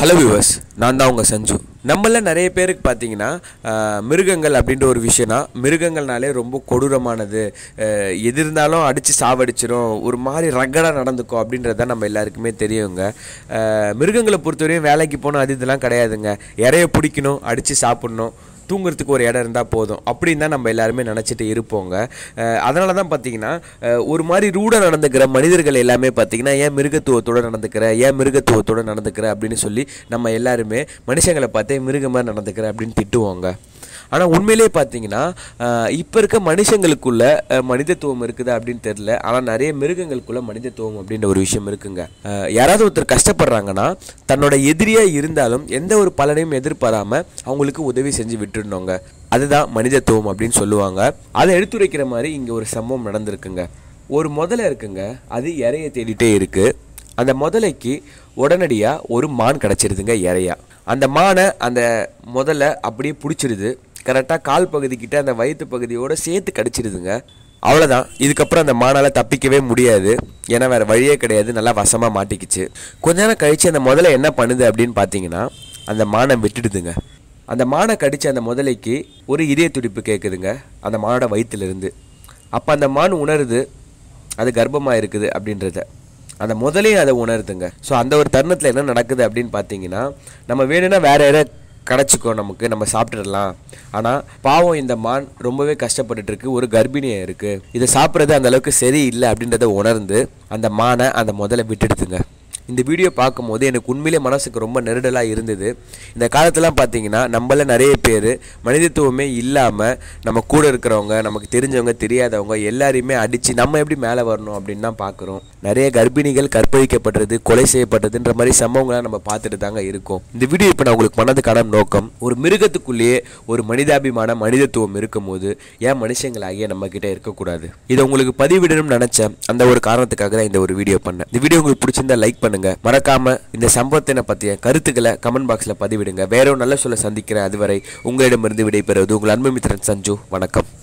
hello viewers நான் தான் உங்கள் சஞ்சு நம்மள நிறைய பேருக்கு பார்த்தீங்கன்னா ஆஹ், மிருகங்கள் அப்படின்ற ஒரு விஷயம்னா மிருகங்கள்னாலே ரொம்ப கொடூரமானது ஆஹ், எது இருந்தாலும் அடித்து சாவடிச்சிரும் ஒரு மாதிரி ரகடாக நடந்துக்கும் அப்படின்றது தான் நம்ம எல்லாருக்குமே தெரியுங்க ஆஹ், மிருகங்களை பொறுத்தவரையும் வேலைக்கு போகணும் அது இதெல்லாம் கிடையாதுங்க இறைய பிடிக்கணும் அடித்து சாப்பிட்ணும் தூங்குறதுக்கு ஒரு இடம் இருந்தால் போதும் அப்படின்னு தான் நம்ம எல்லாருமே நினச்சிட்டு இருப்போங்க அதனால தான் பார்த்தீங்கன்னா அஹ், ஒரு மாதிரி ரூடாக நடந்துக்கிற மனிதர்கள் எல்லாமே பார்த்தீங்கன்னா ஏன் மிருகத்துவத்தோட நடந்துக்கிற ஏன் மிருகத்துவத்தோட நடந்துக்கிற அப்படின்னு சொல்லி நம்ம எல்லாருமே மனுஷங்களை பார்த்தே மிருகமாக நடந்துக்கிற அப்படின்னு திட்டுவோங்க ஆனால் உண்மையிலே பார்த்தீங்கன்னா இப்போ இருக்க மனுஷங்களுக்குள்ள அஹ், மனிதத்துவம் இருக்குது அப்படின்னு தெரில ஆனால் நிறைய மிருகங்களுக்குள்ள மனிதத்துவம் அப்படின்ற ஒரு விஷயம் இருக்குங்க அஹ், யாராவது ஒருத்தர் கஷ்டப்படுறாங்கன்னா தன்னோட எதிரியாக இருந்தாலும் எந்த ஒரு பலனையும் எதிர்பாராம அவங்களுக்கு உதவி செஞ்சு விட்டுடணுங்க அதுதான் மனிதத்துவம் அப்படின்னு சொல்லுவாங்க அதை எடுத்துரைக்கிற மாதிரி இங்கே ஒரு சம்பவம் நடந்திருக்குங்க ஒரு முதலை இருக்குங்க அது இறைய தேடிட்டே இருக்கு அந்த முதலைக்கு உடனடியாக ஒரு மான் கிடச்சிருதுங்க இறையா அந்த மானை அந்த முதல்ல அப்படியே பிடிச்சிருது கரெக்டாக கால் பகுதிக்கிட்ட அந்த வயிற்று பகுதியோட சேர்த்து கடிச்சிருதுங்க அவ்வளோதான் இதுக்கப்புறம் அந்த மானால் தப்பிக்கவே முடியாது ஏன்னா வேறு வழியே கிடையாது நல்லா வசமாக மாட்டிக்கிச்சு கொஞ்ச நேரம் கழித்து அந்த முதல்ல என்ன பண்ணுது அப்படின்னு பார்த்தீங்கன்னா அந்த மானை விட்டுடுதுங்க அந்த மானை கடிச்ச அந்த முதலைக்கு ஒரு இதய துடிப்பு கேட்குதுங்க அந்த மானோட வயிற்றுலேருந்து அப்போ அந்த மான் உணருது அது கர்ப்பமாக இருக்குது அப்படின்றத அந்த முதலையும் அதை உணருதுங்க ஸோ அந்த ஒரு தருணத்தில் என்ன நடக்குது அப்படின்னு பார்த்தீங்கன்னா நம்ம வேணும்னா வேற யாரை கிடச்சிக்கோ நமக்கு நம்ம சாப்பிட்டுடலாம் ஆனால் பாவம் இந்த மான் ரொம்பவே கஷ்டப்பட்டுட்டு இருக்கு ஒரு கர்ப்பிணியாக இருக்குது இதை சாப்பிட்றது அந்த அளவுக்கு சரி இல்லை அப்படின்றத உணர்ந்து அந்த மானை அந்த முதல்ல விட்டுடுதுங்க இந்த வீடியோ பார்க்கும்போது எனக்கு உண்மையிலே மனசுக்கு ரொம்ப நெருடலாக இருந்தது இந்த காலத்துலாம் பார்த்தீங்கன்னா நம்மள நிறைய பேர் மனிதத்துவமே இல்லாமல் நம்ம கூட இருக்கிறவங்க நமக்கு தெரிஞ்சவங்க தெரியாதவங்க எல்லாரையுமே அடித்து நம்ம எப்படி மேலே வரணும் அப்படின்னு தான் பார்க்குறோம் நிறைய கர்ப்பிணிகள் கற்பழிக்கப்படுறது கொலை செய்யப்படுறதுன்ற மாதிரி சம்பவங்களை நம்ம பார்த்துட்டு தாங்க இருக்கோம் இந்த வீடியோ இப்போ நான் உங்களுக்கு பண்ணதுக்கான நோக்கம் ஒரு மிருகத்துக்குள்ளேயே ஒரு மனிதாபிமான மனிதத்துவம் இருக்கும்போது ஏன் மனுஷங்களாகிய நம்ம கிட்ட இருக்கக்கூடாது இதை உங்களுக்கு பதிவிடணும்னு நினைச்சேன் அந்த ஒரு காரணத்துக்காக தான் இந்த ஒரு வீடியோ பண்ணேன் இந்த வீடியோ உங்களுக்கு பிடிச்சிருந்தா லைக் பண்ணுங்க மறக்காம இந்த சம்பவத்தினை பற்றிய கருத்துக்களை கமெண்ட் பாக்ஸில் பதிவிடுங்க வேற ஒரு நல்ல சொல்ல சந்திக்கிறேன் அதுவரை உங்களிடமிருந்து விடைபெறுவது உங்கள் அன்பு மித்திரன் சஞ்சு வணக்கம்